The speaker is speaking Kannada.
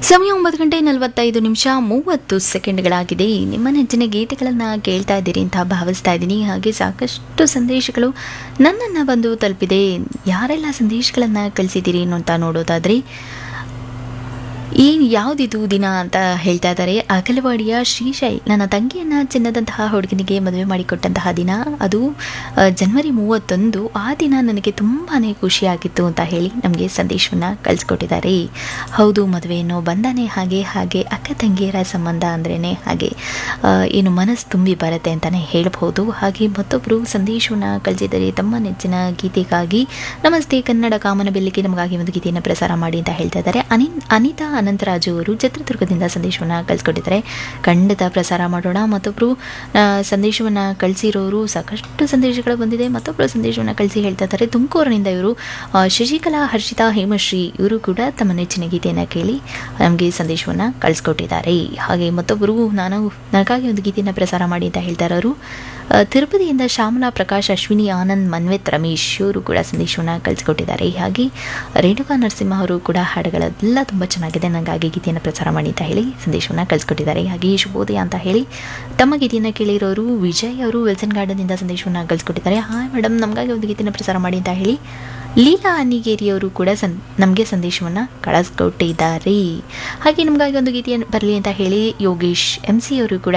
ಸಮಯ ಒಂಬತ್ತು ಗಂಟೆ ನಲವತ್ತೈದು ನಿಮಿಷ ಮೂವತ್ತು ಸೆಕೆಂಡ್ಗಳಾಗಿದೆ ನಿಮ್ಮ ನೆಚ್ಚಿನ ಗೀತೆಗಳನ್ನು ಕೇಳ್ತಾ ಇದ್ದೀರಿ ಅಂತ ಭಾವಿಸ್ತಾ ಇದ್ದೀನಿ ಹಾಗೆ ಸಾಕಷ್ಟು ಸಂದೇಶಗಳು ನನ್ನನ್ನು ಬಂದು ತಲುಪಿದೆ ಯಾರೆಲ್ಲ ಸಂದೇಶಗಳನ್ನು ಕಳಿಸಿದ್ದೀರಿ ಅಂತ ನೋಡೋದಾದರೆ ಈ ಯಾವುದಿದು ದಿನ ಅಂತ ಹೇಳ್ತಾ ಇದ್ದಾರೆ ಅಗಲವಾಡಿಯ ಶ್ರೀಶೈ ನನ್ನ ತಂಗಿಯನ್ನು ಚಿನ್ನದಂತಹ ಹುಡುಗನಿಗೆ ಮದುವೆ ಮಾಡಿಕೊಟ್ಟಂತಹ ದಿನ ಅದು ಆ, ಜನವರಿ ಮೂವತ್ತೊಂದು ಆ ದಿನ ನನಗೆ ತುಂಬಾ ಖುಷಿಯಾಗಿತ್ತು ಅಂತ ಹೇಳಿ ನಮಗೆ ಸಂದೇಶವನ್ನು ಕಳಿಸ್ಕೊಟ್ಟಿದ್ದಾರೆ ಹೌದು ಮದುವೆ ಅನ್ನೋ ಬಂಧನೆ ಹಾಗೆ ಹಾಗೆ ಅಕ್ಕ ತಂಗಿಯರ ಸಂಬಂಧ ಅಂದ್ರೇ ಹಾಗೆ ಆ, ಏನು ಮನಸ್ಸು ತುಂಬಿ ಬರುತ್ತೆ ಅಂತಲೇ ಹೇಳ್ಬೋದು ಹಾಗೆ ಮತ್ತೊಬ್ಬರು ಸಂದೇಶವನ್ನು ಕಳಿಸಿದ್ದಾರೆ ತಮ್ಮ ನೆಚ್ಚಿನ ಗೀತೆಗಾಗಿ ನಮಸ್ತೆ ಕನ್ನಡ ಕಾಮನ ಬೆಲ್ಲಿಗೆ ನಮಗಾಗಿ ಒಂದು ಗೀತೆಯನ್ನು ಪ್ರಸಾರ ಮಾಡಿ ಅಂತ ಹೇಳ್ತಾ ಇದ್ದಾರೆ ಅನಿ ಅನಿತಾ ಅನಂತರಾಜು ಅವರು ಚಿತ್ರದುರ್ಗದಿಂದ ಸಂದೇಶವನ್ನು ಕಳಿಸ್ಕೊಟ್ಟಿದ್ದಾರೆ ಖಂಡಿತ ಪ್ರಸಾರ ಮಾಡೋಣ ಮತ್ತೊಬ್ಬರು ಸಂದೇಶವನ್ನು ಕಳಿಸಿರೋರು ಸಾಕಷ್ಟು ಸಂದೇಶಗಳು ಬಂದಿದೆ ಮತ್ತೊಬ್ಬರು ಸಂದೇಶವನ್ನು ಕಳಿಸಿ ಹೇಳ್ತಾ ಇದ್ದಾರೆ ತುಮಕೂರಿನಿಂದ ಇವರು ಆ, ಶಶಿಕಲಾ ಹರ್ಷಿತಾ ಹೇಮಶ್ರೀ ಇವರು ಕೂಡ ತಮ್ಮ ನೆಚ್ಚಿನ ಗೀತೆಯನ್ನು ಕೇಳಿ ನಮಗೆ ಸಂದೇಶವನ್ನು ಕಳಿಸ್ಕೊಟ್ಟಿದ್ದಾರೆ ಹಾಗೆ ಮತ್ತೊಬ್ಬರು ನಾನು ನನಗಾಗಿ ಒಂದು ಗೀತೆಯನ್ನು ಪ್ರಸಾರ ಮಾಡಿ ಅಂತ ಹೇಳ್ತಾ ಇರೋರು ಆ, ತಿರುಪತಿಯಿಂದ ಶ್ಯಾಮಲಾ ಪ್ರಕಾಶ್ ಅಶ್ವಿನಿ ಆನಂದ್ ಮನ್ವಿತ್ ರಮೇಶ್ ಇವರು ಕೂಡ ಸಂದೇಶವನ್ನು ಕಳಿಸ್ಕೊಟ್ಟಿದ್ದಾರೆ ಹಾಗೆ ರೇಣುಕಾ ನರಸಿಂಹ ಅವರು ಕೂಡ ಹಾಡುಗಳೆಲ್ಲ ತುಂಬ ಚೆನ್ನಾಗಿದೆ ನನಗಾಗಿ ಗೀತೆಯನ್ನು ಪ್ರಸಾರ ಮಾಡಿ ಅಂತ ಹೇಳಿ ಸಂದೇಶವನ್ನು ಕಳಿಸ್ಕೊಟ್ಟಿದ್ದಾರೆ ಹಾಗೆ ಶುಭೋದಯ ಅಂತ ಹೇಳಿ ತಮ್ಮ ಗೀತೆಯನ್ನು ಕೇಳಿರೋರು ವಿಜಯ್ ಅವರು ವಿಲ್ಸನ್ ಗಾರ್ಡನ್ನಿಂದ ಸಂದೇಶವನ್ನು ಕಳಿಸ್ಕೊಟ್ಟಿದ್ದಾರೆ ಹಾಯ್ ಮೇಡಮ್ ನಮಗಾಗಿ ಒಂದು ಗೀತೆಯನ್ನು ಪ್ರಸಾರ ಮಾಡಿ ಅಂತ ಹೇಳಿ ಲೀಲಾ ಅನ್ನಿಗೇರಿಯವರು ಕೂಡ ಸಂ ನಮಗೆ ಸಂದೇಶವನ್ನು ಕಳಿಸ್ಕೊಟ್ಟಿದ್ದಾರೆ ಹಾಗೆ ನಮಗಾಗಿ ಒಂದು ಗೀತೆಯನ್ನು ಬರಲಿ ಅಂತ ಹೇಳಿ ಯೋಗೇಶ್ ಎಂ ಸಿ ಅವರು ಕೂಡ